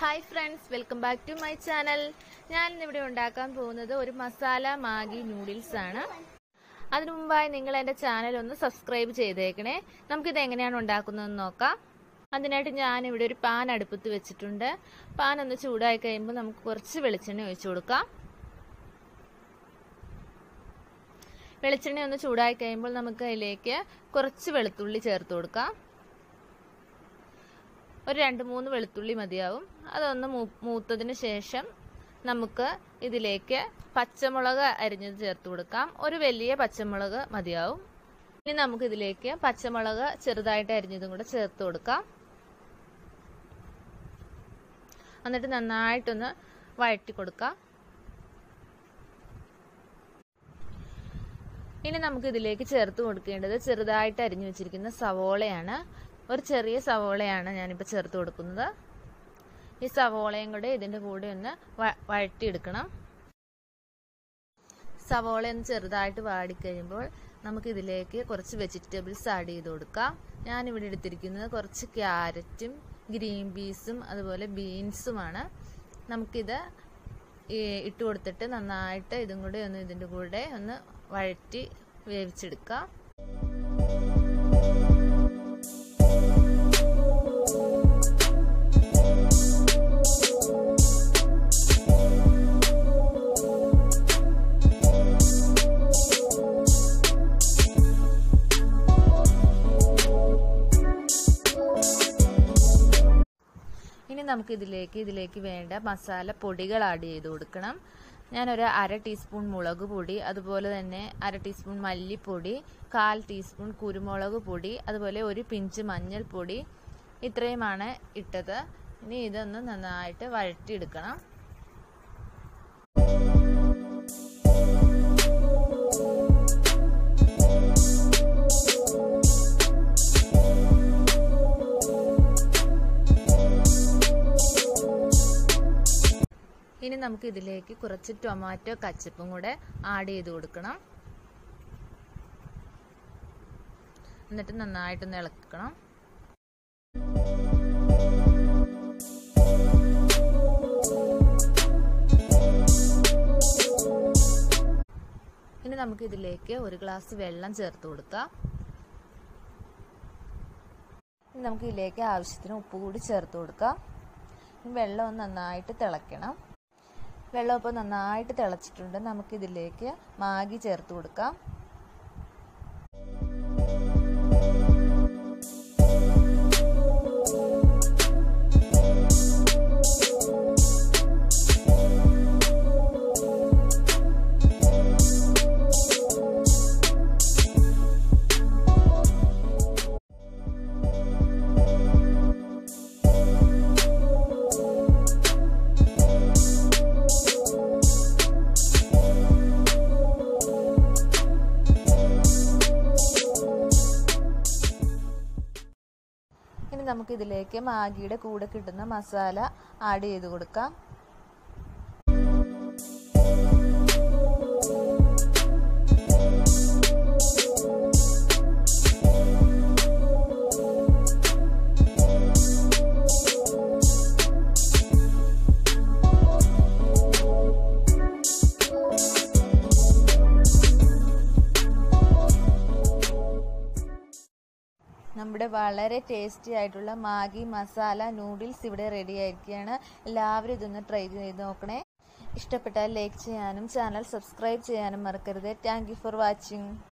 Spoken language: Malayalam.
hi friends welcome back to my channel ഞാൻ ഇന്നിവിടെ ഉണ്ടാക്കാൻ പോകുന്നത് ഒരു മസാല മാഗി നൂഡിൽസ് ആണ് അതിനു മുമ്പായി നിങ്ങൾ എൻ്റെ ചാനൽ ഒന്ന് സബ്സ്ക്രൈബ് ചെയ്തേക്കണേ നമുക്കിത് എങ്ങനെയാണ് ഉണ്ടാക്കുന്നതെന്ന് നോക്കാം അതിനായിട്ട് ഞാൻ ഇവിടെ ഒരു പാൻ അടുപ്പത്ത് വെച്ചിട്ടുണ്ട് പാൻ ഒന്ന് ചൂടായി കഴിയുമ്പോൾ നമുക്ക് കുറച്ച് വെളിച്ചെണ്ണ ഒഴിച്ചു കൊടുക്കാം വെളിച്ചെണ്ണ ഒന്ന് ചൂടായി കഴിയുമ്പോൾ നമുക്ക് അതിലേക്ക് കുറച്ച് വെളുത്തുള്ളി ചേർത്ത് കൊടുക്കാം ഒരു രണ്ട് മൂന്ന് വെളുത്തുള്ളി മതിയാവും അതൊന്ന് മൂത്തതിന് ശേഷം നമുക്ക് ഇതിലേക്ക് പച്ചമുളക് അരിഞ്ഞത് ചേർത്ത് കൊടുക്കാം ഒരു വലിയ പച്ചമുളക് മതിയാവും ഇനി നമുക്ക് ഇതിലേക്ക് പച്ചമുളക് ചെറുതായിട്ട് അരിഞ്ഞതും കൂടെ ചേർത്ത് കൊടുക്കാം എന്നിട്ട് നന്നായിട്ടൊന്ന് വഴറ്റി കൊടുക്കാം ഇനി നമുക്ക് ഇതിലേക്ക് ചേർത്ത് കൊടുക്കേണ്ടത് ചെറുതായിട്ട് അരിഞ്ഞു വെച്ചിരിക്കുന്ന സവോളയാണ് ഒരു ചെറിയ സവോളയാണ് ഞാനിപ്പോൾ ചേർത്ത് കൊടുക്കുന്നത് ഈ സവോളയും കൂടെ ഇതിൻ്റെ കൂടെ ഒന്ന് വഴറ്റിയെടുക്കണം സവോള ഒന്ന് ചെറുതായിട്ട് വാടിക്കഴിയുമ്പോൾ നമുക്ക് ഇതിലേക്ക് കുറച്ച് വെജിറ്റബിൾസ് ആഡ് ചെയ്ത് കൊടുക്കാം ഞാനിവിടെ എടുത്തിരിക്കുന്നത് കുറച്ച് ക്യാരറ്റും ഗ്രീൻ പീസും അതുപോലെ ബീൻസുമാണ് നമുക്കിത് ഇട്ട് കൊടുത്തിട്ട് നന്നായിട്ട് ഇതും കൂടെ ഒന്ന് ഇതിൻ്റെ കൂടെ ഒന്ന് വഴറ്റി വേവിച്ചെടുക്കാം ഇനി നമുക്ക് ഇതിലേക്ക് ഇതിലേക്ക് വേണ്ട മസാല പൊടികൾ ആഡ് ചെയ്ത് കൊടുക്കണം ഞാനൊരു അര ടീസ്പൂൺ മുളക് പൊടി അതുപോലെ തന്നെ അര ടീസ്പൂൺ മല്ലിപ്പൊടി കാൽ ടീസ്പൂൺ കുരുമുളക് പൊടി അതുപോലെ ഒരു പിഞ്ച് മഞ്ഞൾപ്പൊടി ഇത്രയുമാണ് ഇട്ടത് ഇനി ഇതൊന്ന് നന്നായിട്ട് വഴറ്റിയെടുക്കണം ഇനി നമുക്ക് ഇതിലേക്ക് കുറച്ച് ടൊമാറ്റോ കച്ചപ്പും കൂടെ ആഡ് ചെയ്ത് കൊടുക്കണം എന്നിട്ട് നന്നായിട്ടൊന്ന് ഇളക്കണം ഇനി നമുക്ക് ഇതിലേക്ക് ഒരു ഗ്ലാസ് വെള്ളം ചേർത്ത് കൊടുക്കാം നമുക്ക് ഇതിലേക്ക് ആവശ്യത്തിന് ഉപ്പ് കൂടി ചേർത്ത് കൊടുക്കാം വെള്ളം ഒന്ന് നന്നായിട്ട് തിളയ്ക്കണം വെള്ളം ഇപ്പോൾ നന്നായിട്ട് തിളച്ചിട്ടുണ്ട് നമുക്കിതിലേക്ക് മാഗി ചേർത്ത് കൊടുക്കാം ഇനി നമുക്ക് ഇതിലേക്ക് മാഗിയുടെ കൂടെ കിട്ടുന്ന മസാല ആഡ് ചെയ്ത് കൊടുക്കാം നമ്മുടെ വളരെ ടേസ്റ്റി ആയിട്ടുള്ള മാഗി മസാല നൂഡിൽസ് ഇവിടെ റെഡി ആയിരിക്കുകയാണ് എല്ലാവരും ഇതൊന്ന് ട്രൈ ചെയ്ത് നോക്കണേ ഇഷ്ടപ്പെട്ടാൽ ലൈക്ക് ചെയ്യാനും ചാനൽ സബ്സ്ക്രൈബ് ചെയ്യാനും മറക്കരുത് താങ്ക് ഫോർ വാച്ചിങ്